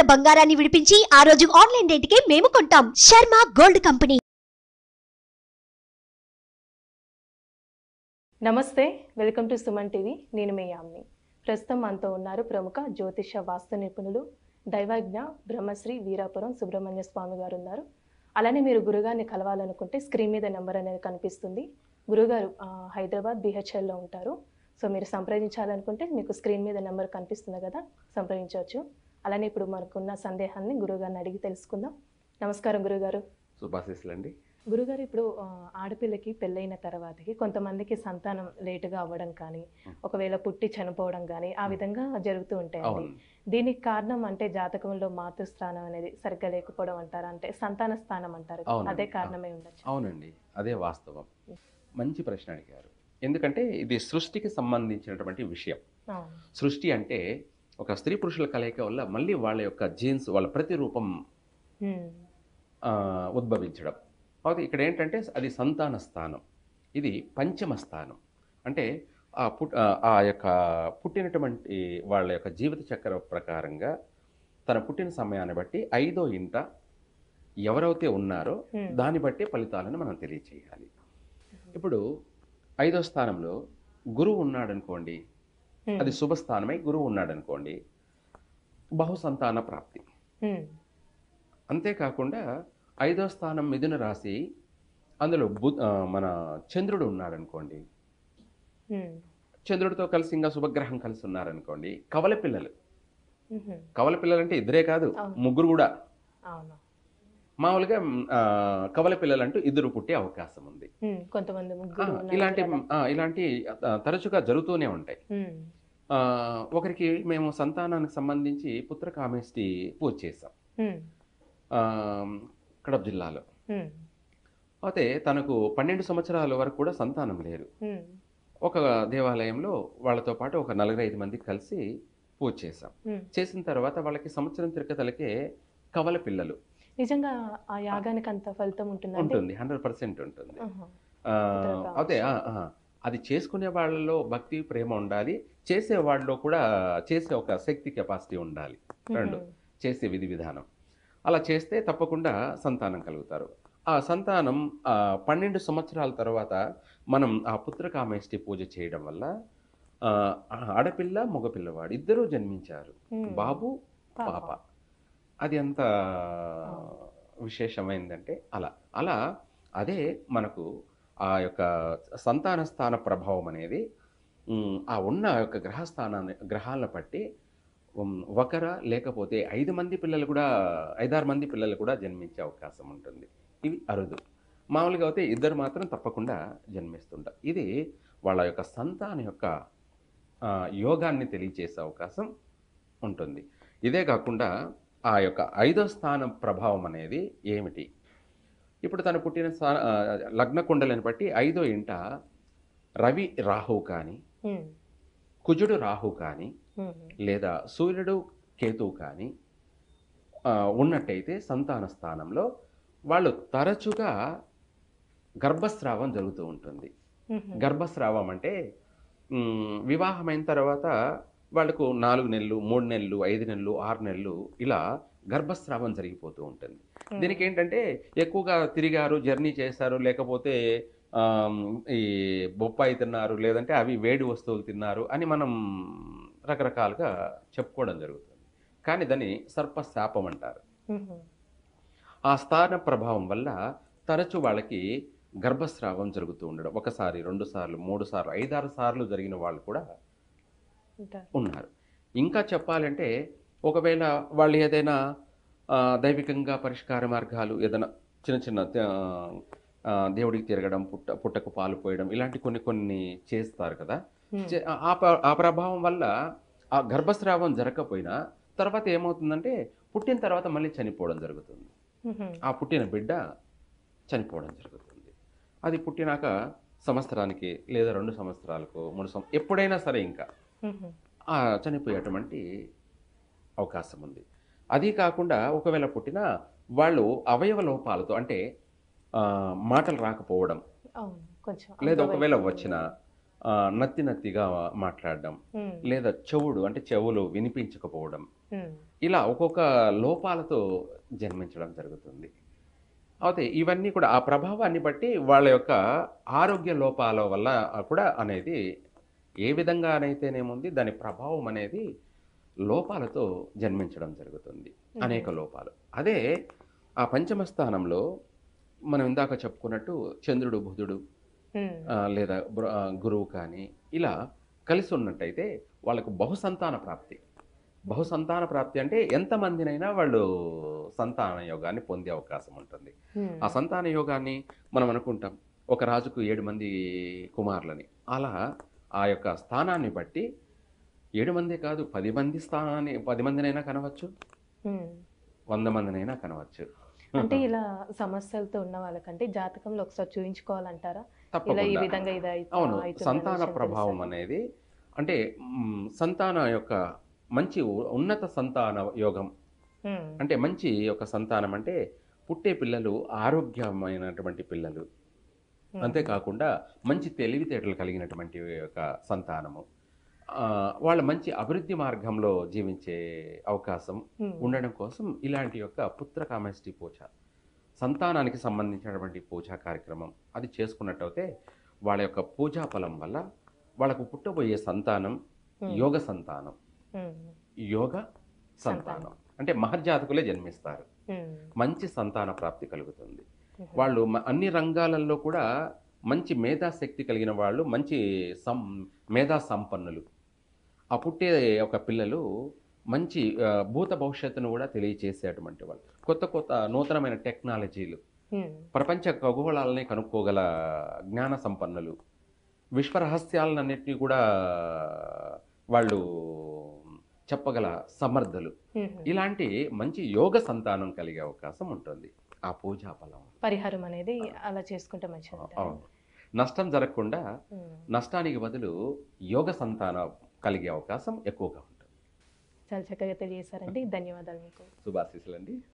గ్రాముల బంగారాన్ని విడిపించి ఆ రోజు ఆన్లైన్ రేటుకే మేము కొంటాం శర్మ గోల్డ్ కంపెనీ నమస్తే వెల్కమ్ టు సుమన్ టీవీ నేను మీ యామ్ని ప్రస్తుతం మనతో ఉన్నారు ప్రముఖ జ్యోతిష వాస్తు నిపుణులు దైవజ్ఞ బ్రహ్మశ్రీ వీరాపురం సుబ్రహ్మణ్య స్వామి గారు ఉన్నారు అలానే మీరు గురుగారిని కలవాలనుకుంటే స్క్రీన్ మీద నెంబర్ అనేది కనిపిస్తుంది గురుగారు ఆ, హైదరాబాద్ బిహెచ్ఎల్లో ఉంటారు సో మీరు సంప్రదించాలనుకుంటే మీకు స్క్రీన్ మీద నెంబర్ కనిపిస్తుంది కదా సంప్రదించవచ్చు అలానే ఇప్పుడు మనకున్న సందేహాన్ని గురుగారిని అడిగి తెలుసుకుందాం నమస్కారం గురుగారు శుభాశీస్సులు అండి గురుగారు ఇప్పుడు ఆ, ఆడపిల్లకి పెళ్ళైన తర్వాతకి కొంతమందికి సంతానం లేటుగా అవ్వడం కానీ ఒకవేళ పుట్టి చనిపోవడం కానీ ఆ విధంగా జరుగుతూ ఉంటాయండి అవును దీనికి కారణం అంటే జాతకంలో మాతృస్థానం అనేది సరిగ్గా లేకపోవడం అంటారా అంటే సంతాన స్థానం అంటారు కదా, అవునండి. అదే కారణమే ఉండొచ్చు అవునండి అదే వాస్తవం మంచి ప్రశ్న అడిగారు ఎందుకంటే ఇది సృష్టికి సంబంధించినటువంటి విషయం అవును. సృష్టి అంటే ఒక స్త్రీ పురుషుల కలయిక వల్ల మళ్ళీ వాళ్ళ యొక్క జీన్స్ వాళ్ళ ప్రతిరూపం ఉమ్. ఆ, ఉద్భవించడం కాబట్టి ఇక్కడ ఏంటంటే అది సంతాన స్థానం ఇది పంచమ స్థానం అంటే ఆ పుట్ ఆ- ఆ యొక్క పుట్టినటువంటి వాళ్ళ యొక్క జీవిత చక్ర ప్రకారంగా తన పుట్టిన సమయాన్ని బట్టి ఐదో ఇంట ఎవరైతే ఉన్నారో Hmm. దాన్ని బట్టి ఫలితాలను మనం తెలియచేయాలి ఇప్పుడు ఐదో స్థానంలో గురువు ఉన్నాడనుకోండి ఉమ్. అది శుభస్థానమై గురువు ఉన్నాడనుకోండి బహుసంతాన ప్రాప్తి ఉమ్. అంతేకాకుండా ఐదో స్థానం మిథున రాశి అందులో బు ఆ, మన చంద్రుడు ఉన్నాడనుకోండి ఉమ్. చంద్రుడితో కలిసి ఇంకా శుభగ్రహం కలిసి ఉన్నారనుకోండి కవల పిల్లలు ఉహు. కవల పిల్లలు అంటే ఇద్దరే కాదు అవును. ముగ్గురు కూడా అవును మామూలుగా మ్, ఆ, కవల పిల్లలు అంటూ ఇద్దరు పుట్టే అవకాశం ఉంది ఉమ్. కొంతమంది ఆ, ముగ్గురు ఉన్నారు ఇలాంటి కదా. ఆ, ఇలాంటి ఆ, తరచుగా జరుగుతూనే ఉంటాయి ఉమ్. ఆ, ఒకరికి మేము సంతానానికి సంబంధించి పుత్రకామేష్టి పూజ చేసాం ఉమ్. ఆ, కడప జిల్లాలో ఉమ్. అయితే తనకు పన్నెండు సంవత్సరాల వరకు కూడా సంతానం లేరు ఉమ్. ఒక దేవాలయంలో వాళ్ళతో పాటు ఒక నలుగురు ఐదు మంది కలిసి పూజ చేశాం ఉమ్. చేసిన తర్వాత వాళ్ళకి సంవత్సరం తిరగతలకే కవల పిల్లలు నిజంగా ఆ యాగానికి అంత ఫలితం ఉంటుందండి ఉంటుంది హండ్రెడ్ పర్సెంట్ ఉంటుంది ఆహా. ఆ, పుత్రకామేష్టి. అదే ఆ, ఆ. అది చేసుకునే వాళ్ళలో భక్తి ప్రేమ ఉండాలి చేసే వాళ్ళలో కూడా చేసే ఒక శక్తి కెపాసిటీ ఉండాలి రెండు ఉహు. చేసే విధి విధానం అలా చేస్తే తప్పకుండా సంతానం కలుగుతారు ఆ సంతానం ఆ, పన్నెండు సంవత్సరాల తర్వాత మనం ఆ పుత్రకామేష్టి పూజ చేయడం వల్ల ఆ, ఆ ఆడపిల్ల మగపిల్లవాడు ఇద్దరూ జన్మించారు ఉమ్. బాబు పాప. పాప అది ఎంత విశేషమైందంటే అలా అలా అదే మనకు ఆ యొక్క సంతాన స్థాన ప్రభావం అనేది ఉమ్, ఆ ఉన్న యొక్క గ్రహస్థానాన్ని గ్రహాలను బట్టి ఉమ్, ఒకర లేకపోతే ఐదు మంది పిల్లలు కూడా ఐదారు మంది పిల్లలు కూడా జన్మించే అవకాశం ఉంటుంది ఇవి అరుదు మామూలుగా అయితే ఇద్దరు మాత్రం తప్పకుండా జన్మిస్తుంటారు ఇది వాళ్ళ యొక్క సంతాన యొక్క ఆ, యోగాన్ని తెలియచేసే అవకాశం ఉంటుంది ఇదే కాకుండా ఆ యొక్క ఐదో స్థానం ప్రభావం అనేది ఏమిటి ఇప్పుడు తను పుట్టిన స్థా ఆ, లగ్న కుండలను బట్టి ఐదో ఇంట రవి రాహు కానీ ఉమ్. కుజుడు రాహు కానీ ఉమ్. లేదా సూర్యుడు కేతువు కానీ ఆ, ఉన్నట్టయితే సంతాన స్థానంలో వాళ్ళు తరచుగా గర్భస్రావం జరుగుతూ ఉంటుంది ఉహు. గర్భస్రావం అంటే మ్, వివాహమైన తర్వాత వాళ్ళకు నాలుగు నెలలు మూడు నెలలు ఐదు నెలలు ఆరు నెలలు ఇలా గర్భస్రావం జరిగిపోతూ ఉంటుంది ఉమ్. దీనికి ఏంటంటే ఎక్కువగా తిరిగారు జర్నీ చేశారు లేకపోతే ఆమ్, ఈ బొప్పాయి తిన్నారు లేదంటే అవి వేడి వస్తువులు తిన్నారు అని మనం రకరకాలుగా చెప్పుకోవడం జరుగుతుంది కానీ దాన్ని సర్పశాపం అంటారు ఉహు. ఆ స్థాన ప్రభావం వల్ల తరచు వాళ్ళకి గర్భస్రావం జరుగుతూ ఉండడం ఒకసారి రెండు సార్లు మూడు సార్లు ఐదారు సార్లు జరిగిన వాళ్ళు కూడా ఉంటారు. ఉన్నారు ఇంకా చెప్పాలంటే ఒకవేళ వాళ్ళు ఏదైనా ఆ, దైవికంగా పరిష్కార మార్గాలు ఏదైనా చిన్న చిన్న ఆ, ఆ, దేవుడికి తిరగడం పుట్ట పుట్టకు పాలు పోయడం ఇలాంటి కొన్ని కొన్ని చేస్తారు కదా ఉమ్. చే- ఆ ప- ఆ ప్రభావం వల్ల ఆ గర్భస్రావం జరగకపోయినా తర్వాత ఏమవుతుందంటే పుట్టిన తర్వాత మళ్ళీ చనిపోవడం జరుగుతుంది ఉహు. ఆ పుట్టిన బిడ్డ చనిపోవడం జరుగుతుంది అది పుట్టినాక సంవత్సరానికి లేదా రెండు సంవత్సరాలకు మూడు సం ఎప్పుడైనా సరే ఇంకా ఉహు. ఆ చనిపోయేటువంటి అవకాశం ఉంది అది కాకుండా ఒకవేళ పుట్టినా వాళ్ళు అవయవ లోపాలతో అంటే ఆ, మాటలు రాకపోవడం అవును కొంచెం లేదా అంతవరకు ఒకవేళ వచ్చిన ఆ, నత్తి నత్తిగా మాట్లాడడం ఉమ్, లేదా చెవుడు అంటే చెవులు వినిపించకపోవడం ఉమ్, ఇలా ఒక్కొక్క లోపాలతో జన్మించడం జరుగుతుంది అయితే ఇవన్నీ కూడా ఆ ప్రభావాన్ని బట్టి వాళ్ళ యొక్క ఆరోగ్య లోపాల వల్ల కూడా అనేది ఏ విధంగానైతేనేముంది దాని ప్రభావం అనేది లోపాలతో జన్మించడం జరుగుతుంది అనేక లోపాలు అదే ఆ పంచమ స్థానంలో మనం ఇందాక చెప్పుకున్నట్టు చంద్రుడు బుధుడు ఉమ్, ఆ, లేదా బ్ర- ఆ, గురువు కానీ ఇలా కలిసి ఉన్నట్టయితే వాళ్ళకు బహుసంతాన ప్రాప్తి బహుసంతాన ప్రాప్తి అంటే ఎంతమందినైనా వాళ్ళు సంతాన యోగాన్ని పొందే అవకాశం ఉంటుంది ఉమ్, ఆ సంతాన యోగాన్ని మనం అనుకుంటాం ఒక రాజుకు ఏడు మంది కుమారులని అలా ఆ యొక్క స్థానాన్ని బట్టి ఏడు మంది కాదు పది మంది స్థానాన్ని పది మందినైనా కనవచ్చు ఉమ్. వంద మందినైనా కనవచ్చు అంటే ఇలా సమస్యలతో ఉన్న వాళ్ళకంటే జాతకంలో ఒకసారి చూయించుకోవాలంటారా ఇలా ఈ తప్పకుండా విధంగా ఇది అయి- అవును అవుతుందనే సంతాన విషయం ప్రభావం తెలుసా? అనేది అంటే మ్, సంతాన యొక్క మంచి ఉ- ఉన్నత సంతాన యోగం ఉమ్, అంటే మంచి ఒక సంతానం అంటే పుట్టే పిల్లలు ఆరోగ్యమైనటువంటి పిల్లలు ఉమ్, అంతేకాకుండా మంచి తెలివితేటలు కలిగినటువంటి యొక్క సంతానము ఆ, వాళ్ళ మంచి అభివృద్ధి మార్గంలో జీవించే అవకాశం ఉమ్, ఉండడం కోసం ఇలాంటి యొక్క పుత్ర కామేష్టి పూజ సంతానానికి సంబంధించినటువంటి పూజా కార్యక్రమం అది చేసుకున్నట్టయితే వాళ్ళ యొక్క పూజా ఫలం వల్ల వాళ్ళకు పుట్టబోయే సంతానం ఉమ్, యోగ సంతానం ఉమ్, యోగ సంతానం అంటే మహర్జాతకులే జన్మిస్తారు ఉమ్, మంచి సంతాన ప్రాప్తి కలుగుతుంది ఉమ్, వాళ్ళు మ- అన్ని రంగాలలో కూడా మంచి మేధాశక్తి కలిగిన వాళ్ళు మంచి సం మేధా సంపన్నులు ఆ పుట్టే ఒక పిల్లలు మంచి ఆ, భూత భవిష్యత్తును కూడా తెలియచేసేటువంటి వాళ్ళు కొత్త కొత్త నూతనమైన టెక్నాలజీలు ఉమ్, ప్రపంచ ఖగోళాలని కనుక్కోగల జ్ఞాన సంపన్నులు విశ్వరహస్యాలన్నింటినీ కూడా వాళ్ళు చెప్పగల సమర్థులు ఉమ్. ఇలాంటి మంచి యోగ సంతానం కలిగే అవకాశం ఉంటుంది ఆ పూజా ఫలం పరిహారం అనేది అలా చేసుకుంటే మంచిది అంటారా? అవును నష్టం జరగకుండా ఉమ్. నష్టానికి బదులు యోగ సంతానం కలిగే అవకాశం ఎక్కువగా ఉంటుంది చాలా చక్కగా తెలియజేశారండి ధన్యవాదాలు మీకు శుభాశీస్సులండి